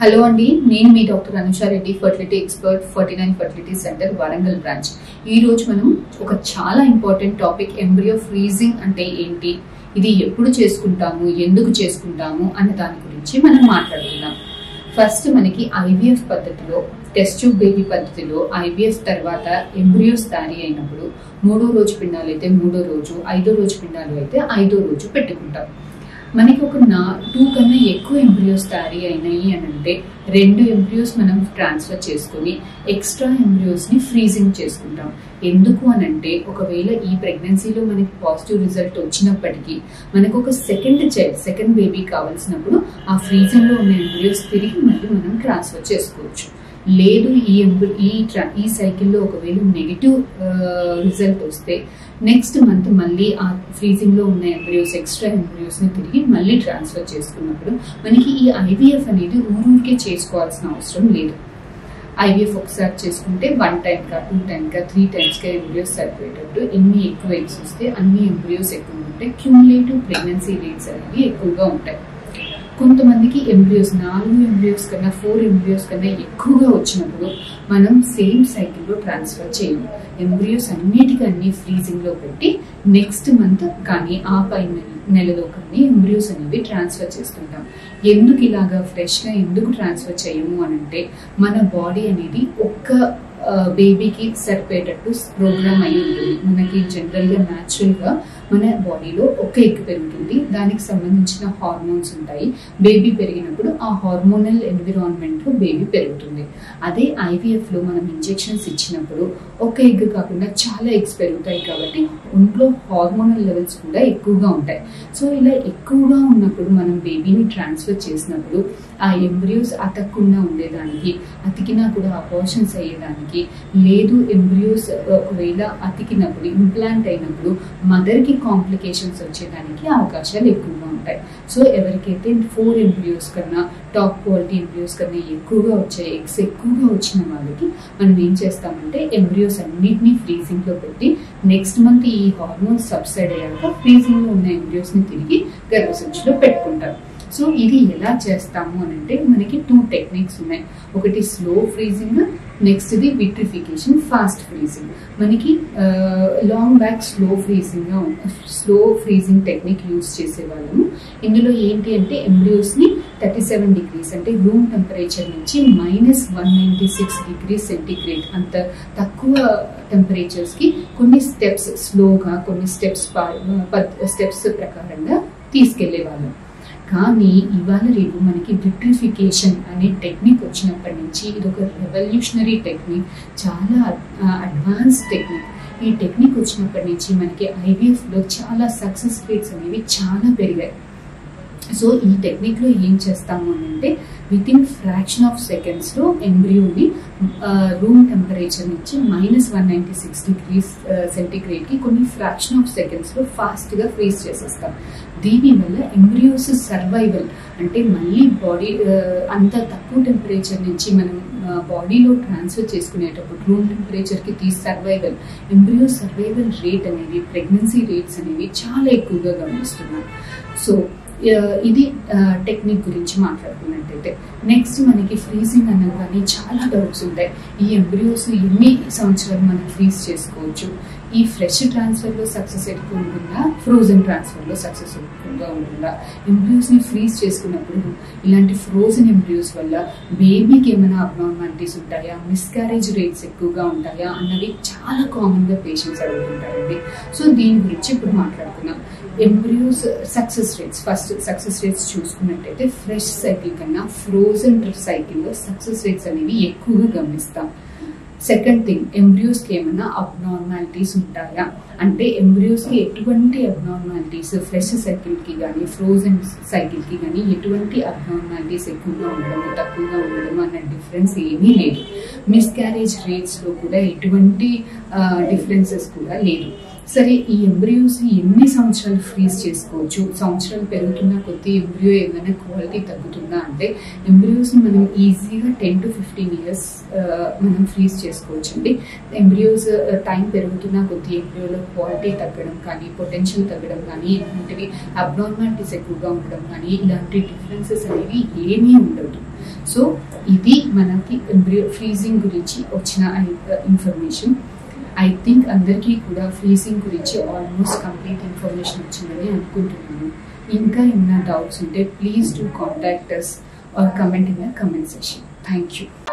hello అండి నేను మీ doctor Anusha Reddy fertility expert forty nine fertility centre Warangal branch ఈ రోజు మనం ఒక చాలా ఇంపార్టెంట్ టాపిక్ ఎంబ్రియో ఫ్రీజింగ్ అంటే ఏంటి ఇది ఎప్పుడు చేసుకుంటాము ఎందుకు చేసుకుంటాము అన్న దాని గురించి మనం మాట్లాడుకుందాం ఫస్ట్ మనకి ఐవీఎఫ్ పద్ధతిలో టెస్ట్ ట్యూబ్ బేబీ పద్ధతిలో ఐవీఎఫ్ తర్వాత ఎంబ్రియోస్ తయారీ అయినప్పుడు మూడో రోజు పిండాలు అయితే మూడో రోజు ఐదో రోజు పిండాలు అయితే ఐదో రోజు పెట్టుకుంటాం మనకి ఒక నా టూ కన్నా ఎక్కువ ఎంబ్రియోస్ తయారీ అయినాయి అని అంటే రెండు ఎంబ్రియోస్ మనం ట్రాన్స్ఫర్ చేసుకొని ఎక్స్ట్రా ఎంబ్రియోస్ ని ఫ్రీజింగ్ చేసుకుంటాం ఎందుకు అని అంటే ఒకవేళ ఈ ప్రెగ్నెన్సీలో మనకి పాజిటివ్ రిజల్ట్ వచ్చినప్పటికీ మనకు ఒక సెకండ్ చైల్డ్ సెకండ్ బేబీ కావాల్సినప్పుడు ఆ ఫ్రీజింగ్ లో ఉన్న ఎంబ్రియోస్ తిరిగి మళ్ళీ మనం ట్రాన్స్ఫర్ చేసుకోవచ్చు లేదు ఈ ఎంబ్రి- ఈ ట్రా ఈ సైకిల్లో ఒకవేళ నెగిటివ్ రిజల్ట్ వస్తే నెక్స్ట్ మంత్ మళ్ళీ ఆ ఫ్రీజింగ్ లో ఉన్న ఎంబ్రియోస్ ఎక్స్ట్రా ఎంబ్రియోస్ ని తిరిగి మళ్ళీ ట్రాన్స్ఫర్ చేసుకున్నప్పుడు మనకి ఈ ఐవీఎఫ్ అనేది ఊరూరికే చేసుకోవాల్సిన అవసరం లేదు ఐవీఎఫ్ ఒకసారి చేసుకుంటే వన్ టైం కా టూ టైం కా త్రీ టైమ్స్ కా ఎంబ్రియోస్ సరిపోయేటట్టు ఎన్ని ఎక్కువ ఎగ్స్ వస్తే అన్ని ఎంబ్రియోస్ ఎక్కువ ఉంటాయి క్యూములేటివ్ ప్రెగ్నెన్సీ రేట్స్ అనేవి ఎక్కువగా ఉంటాయి కొంతమందికి ఎంబ్రియోస్ నాలుగు ఎంబ్రియోస్ కన్నా ఫోర్ ఎంబ్రియోస్ కన్నా ఎక్కువగా వచ్చినప్పుడు మనం సేమ్ సైకిల్లో ట్రాన్స్ఫర్ చేయము ఎంబ్రియోస్ అన్నిటికీ అన్ని ఫ్రీజింగ్ లో పెట్టి నెక్స్ట్ మంత్ కానీ ఆ పై నెల- నెలలో కానీ ఎంబ్రియోస్ అనేవి ట్రాన్స్ఫర్ చేస్తుంటాం ఎందుకు ఇలాగా ఫ్రెష్ గా ఎందుకు ట్రాన్స్ఫర్ చేయము అని అంటే మన బాడీ అనేది ఒక్క బేబీకి సరిపోయేటట్టు ప్రోగ్రామ్ అయి ఉంటుంది మనకి జనరల్ గా న్యాచురల్ గా మన బాడీలో ఒక ఎగ్ పెరుగుతుంది దానికి సంబంధించిన హార్మోన్స్ ఉంటాయి బేబీ పెరిగినప్పుడు ఆ హార్మోనల్ ఎన్విరాన్మెంట్ లో బేబీ పెరుగుతుంది అదే ఐవీఎఫ్ లో మనం ఇంజెక్షన్స్ ఇచ్చినప్పుడు ఒక ఎగ్ కాకుండా చాలా ఎగ్స్ పెరుగుతాయి కాబట్టి ఒంట్లో హార్మోనల్ లెవెల్స్ కూడా ఎక్కువగా ఉంటాయి సో ఇలా ఎక్కువగా ఉన్నప్పుడు మనం బేబీని ట్రాన్స్ఫర్ చేసినప్పుడు ఆ ఎంబ్రియోస్ అతక్కుండా ఉండేదానికి అతికినా కూడా అపార్షన్స్ అయ్యేదానికి లేదు ఎంబ్రియోస్ ఒకవేళ అతికినప్పుడు ఇంప్లాంట్ అయినప్పుడు మదర్ కి కాంప్లికేషన్స్ వచ్చేదానికి అవకాశాలు ఎక్కువగా ఉంటాయి సో ఎవరికైతే ఫోర్ ఎంబ్రియోస్ కన్నా టాప్ క్వాలిటీ ఎంబ్రియోస్ కన్నా ఎక్కువగా వచ్చే ఎగ్స్ ఎక్కువగా వచ్చిన వాళ్ళకి మనం ఏం చేస్తామంటే ఎంబ్రియోస్ అన్నిటినీ ఫ్రీజింగ్ లో పెట్టి నెక్స్ట్ మంత్ ఈ హార్మోన్స్ సబ్సైడ్ అయ్యాక ఫ్రీజింగ్ లో ఉన్న ఎంబ్రియోస్ ని తిరిగి గర్భసంచిలో పెట్టుకుంటారు సో ఇది ఎలా చేస్తాము అని అంటే మనకి టూ టెక్నిక్స్ ఉన్నాయి ఒకటి స్లో ఫ్రీజింగ్ నెక్స్ట్ ఇది విట్రిఫికేషన్ ఫాస్ట్ ఫ్రీజింగ్ మనకి long back slow freezing slow freezing technique use చేసే వాళ్ళము ఇందులో ఏంటి అంటే ఎంబ్రియోస్ ని థర్టీ సెవెన్ డిగ్రీస్ అంటే రూమ్ టెంపరేచర్ నుంచి minus one ninety six degree centigrade అంత తక్కువ టెంపరేచర్స్ కి కొన్ని స్టెప్స్ స్లోగా కొన్ని స్టెప్స్ స్టెప్స్ ప్రకారంగా తీసుకెళ్లే వాళ్ళం కానీ ఇవాళ రేపు మనకి విట్రిఫికేషన్ అనే టెక్నిక్ వచ్చినప్పటి నుంచి ఇది ఒక రెవల్యూషనరీ టెక్నిక్ చాలా అడ్వాన్స్ టెక్నిక్ ఈ టెక్నిక్ వచ్చినప్పటి నుంచి మనకి ఐవీఎఫ్ లో చాలా సక్సెస్ రేట్స్ అనేవి చాలా పెరిగాయి సో ఈ టెక్నిక్ లో ఏం చేస్తాము అని అంటే within fraction of seconds లో ఎంబ్రియోని రూమ్ టెంపరేచర్ నుంచి minus one ninety six degrees centigrade కి కొన్ని ఫ్రాక్షన్ ఆఫ్ సెకండ్స్ లో ఫాస్ట్ గా ఫ్రీజ్ చేసేస్తాం దీని వల్ల ఎంబ్రియోస్ సర్వైవల్ అంటే మళ్ళీ బాడీ అంత తక్కువ టెంపరేచర్ నుంచి మనం బాడీలో ట్రాన్స్ఫర్ చేసుకునేటప్పుడు రూమ్ టెంపరేచర్ కి తీసి సర్వైవల్ ఎంబ్రియో సర్వైవల్ రేట్ అనేవి ప్రెగ్నెన్సీ రేట్స్ అనేవి చాలా ఎక్కువగా గమనిస్తున్నాం సో ఆ, ఇది టెక్నిక్ గురించి మాట్లాడుకున్నట్టయితే నెక్స్ట్ మనకి ఫ్రీజింగ్ అనగానే చాలా డౌట్స్ ఉంటాయి ఈ ఎంబ్రియోస్ ఎన్ని సంవత్సరాలు మనం ఫ్రీజ్ చేసుకోవచ్చు ఈ ఫ్రెష్ ట్రాన్స్ఫర్ లో సక్సెస్ ఎక్కువ ఉంటుందా ఫ్రోజన్ ట్రాన్స్ఫర్ లో సక్సెస్ ఎక్కువగా ఉంటుందా ఎంబ్రియోస్ ని ఫ్రీజ్ చేసుకున్నప్పుడు ఇలాంటి ఫ్రోజన్ ఎంబ్రియోస్ వల్ల బేబీకి ఏమైనా అబ్నార్మాలిటీస్ ఉంటాయా మిస్క్యారేజ్ రేట్స్ ఎక్కువగా ఉంటాయా అన్నవి చాలా కామన్ గా పేషెంట్స్ అడుగుతుంటారండి సో దీని గురించి ఇప్పుడు మాట్లాడుకుందాం embryos success rates first success rates చూసుకున్నట్టయితే ఫ్రెష్ సైకిల్ కన్నా ఫ్రోజన్ సైకిల్లో సక్సెస్ రేట్స్ అనేవి ఎక్కువగా గమనిస్తాం సెకండ్ థింగ్ ఎంబ్రియోస్ కి ఏమైనా అబ్నార్మాలిటీస్ ఉంటాయా అంటే ఎంబ్రియోస్ కి ఎటువంటి అబ్నార్మాలిటీస్ ఫ్రెష్ సైకిల్ కి కానీ ఫ్రోజన్ సైకిల్ కి కానీ ఎటువంటి అబ్నార్మాలిటీస్ ఎక్కువగా ఉండడం తక్కువగా ఉండడం అన్న డిఫరెన్స్ ఏమీ లేదు మిస్క్యారేజ్ రేట్స్ లో కూడా ఎటువంటి డిఫరెన్సెస్ కూడా లేదు సరే ఈ ఎంబ్రియోస్ ఎన్ని సంవత్సరాలు ఫ్రీజ్ చేసుకోవచ్చు సంవత్సరాలు పెరుగుతున్న కొద్దీ ఎంబ్రియో ఏమైనా క్వాలిటీ తగ్గుతుందా అంటే ఎంబ్రియోస్ మనం ఈజీగా టెన్ టు ఫిఫ్టీన్ ఇయర్స్ మనం ఫ్రీజ్ చేసుకోవచ్చు అండి ఎంబ్రియోస్ టైం పెరుగుతున్న కొద్దీ ఎంబ్రియోలో క్వాలిటీ తగ్గడం కానీ పొటెన్షియల్ తగ్గడం కానీ ఇలాంటివి అబ్నార్మాలిటీస్ ఎక్కువగా ఉండడం కానీ ఇలాంటి డిఫరెన్సెస్ అనేవి ఏమీ ఉండదు సో మనకి ఎంబ్రియో ఫ్రీజింగ్ గురించి వచ్చిన ఇన్ఫర్మేషన్ ఐ థింక్ అందరికీ కూడా ఫ్రీజింగ్ గురించి ఆల్మోస్ట్ కంప్లీట్ ఇన్ఫర్మేషన్ వచ్చిందని అనుకుంటున్నాను ఇంకా ఏమైనా డౌట్స్ ఉంటే please do contact us or comment in the comment session thank you